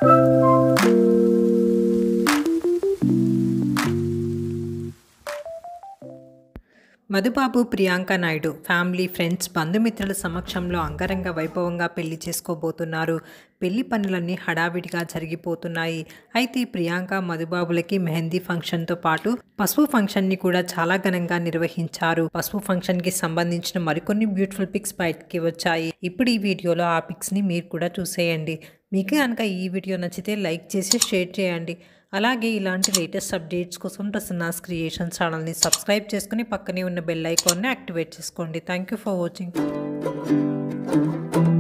Madhubabu Priyanka Naidu family friends బంధుమిత్రుల సమక్షంలో అంగరంగ వైభవంగా పెళ్లి చేసుకోబోతున్నారు పెళ్లి పనులన్నీ హడావిడిగా జరిగిపోతున్నాయి అయితే ప్రియాంక మధుబాబులకి మెహందీ ఫంక్షన్తో పాటు పసుపు ఫంక్షన్ని కూడా చాలా ఘనంగా నిర్వహించారు పసుపు ఫంక్షన్కి సంబంధించిన మరికొన్ని బ్యూటిఫుల్ పిక్స్ బయటికి వచ్చాయి ఇప్పుడు ఈ వీడియోలో ఆ పిక్స్ని మీరు కూడా చూసేయండి మీకు కనుక ఈ వీడియో నచ్చితే లైక్ చేసి షేర్ చేయండి అలాగే ఇలాంటి లేటెస్ట్ అప్డేట్స్ కోసం ప్రసన్నాస్ క్రియేషన్ ఛానల్ని సబ్స్క్రైబ్ చేసుకుని పక్కనే ఉన్న బెల్ ఐకాన్ని యాక్టివేట్ చేసుకోండి థ్యాంక్ యూ ఫర్ వాచింగ్